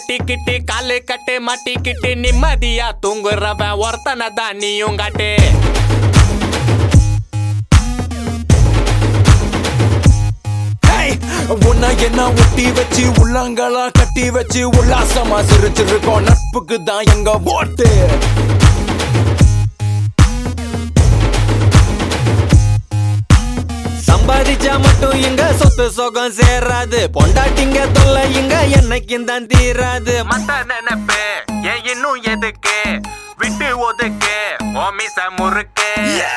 கட்டிக்கிட்டு காலு கட்டு மாட்டிக்கிட்டு நிம்மதியா தூங்குறவன் ஒருத்தனை தான் நீயும் காட்டு Hey! உன்னை என்ன ஒட்டி வச்சு உள்ளாங்களா கட்டி வச்சு உல்லாசமா சிரிச்சிருக்கோம் நட்புக்கு தான் எங்க ஓட்டு சம்பாதிச்சா மட்டும் இங்க சொத்து சுகம் சேராது பொண்டாட்டிங்க தொல்லை இங்க என்னைக்கும் தான் தீராது மத்த நினைப்பு ஏன் இன்னும் எதுக்கு விட்டு ஒதுக்கு ஓமிச முறுக்கு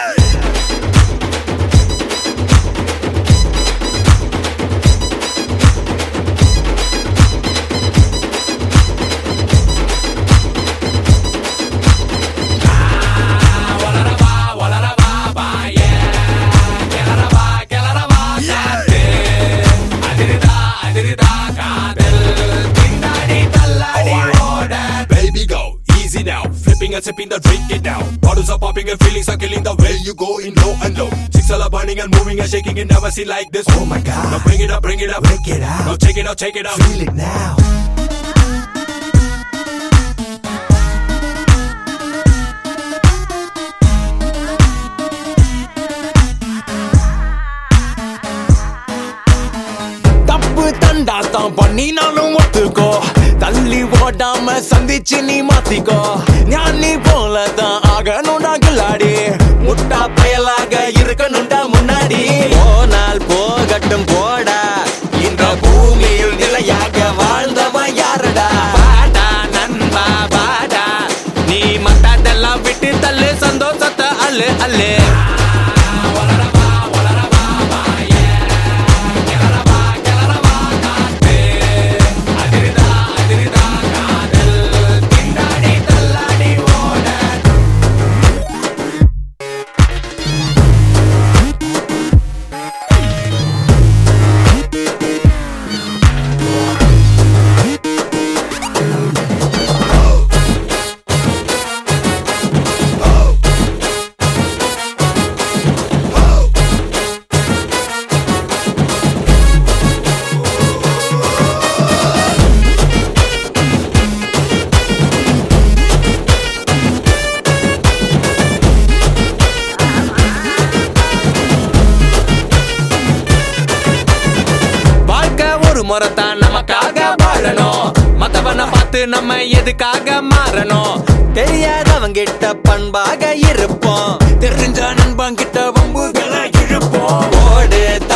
Baby go easy now, flipping and sipping the drink it down. Bottles are popping and feelings are killing the way you go in low and low. Chicks all are burning and moving and shaking it never seen like this. Oh my god! Now bring it up, bring it up, break it out. Now take it out, take it out. Feel it now. தப்பு தண்டா தான் பண்ணினாலும் ஒத்துக்கோ தள்ளி ஓடாம சந்திச்சு நீ மாத்திக்கோ ஞானி போல தான் ஆகணும்டா கில்லாடி முட்டா பயலாக இருக்கணும்டா முன்னாடி போனால் போகட்டும் போடா இந்த பூமியில் நிலையாக வாழ்ந்தவன் யாரடா வாடா நண்பா வாடா நீ மத்ததெல்லாம் விட்டு தள்ளு சந்தோஷத்தை அல்லு அல்லு வாழ்க்கை ஒரு முறைத்தான் நமக்காக வாழணும் மத்தவனை பார்த்து நம்ம எதுக்காக மாறணும் தெரியாதவங்கிட்ட பண்பாக இருப்போம் தெரிஞ்ச நண்பன் கிட்ட வம்புகளை இழுப்போம் ஓடு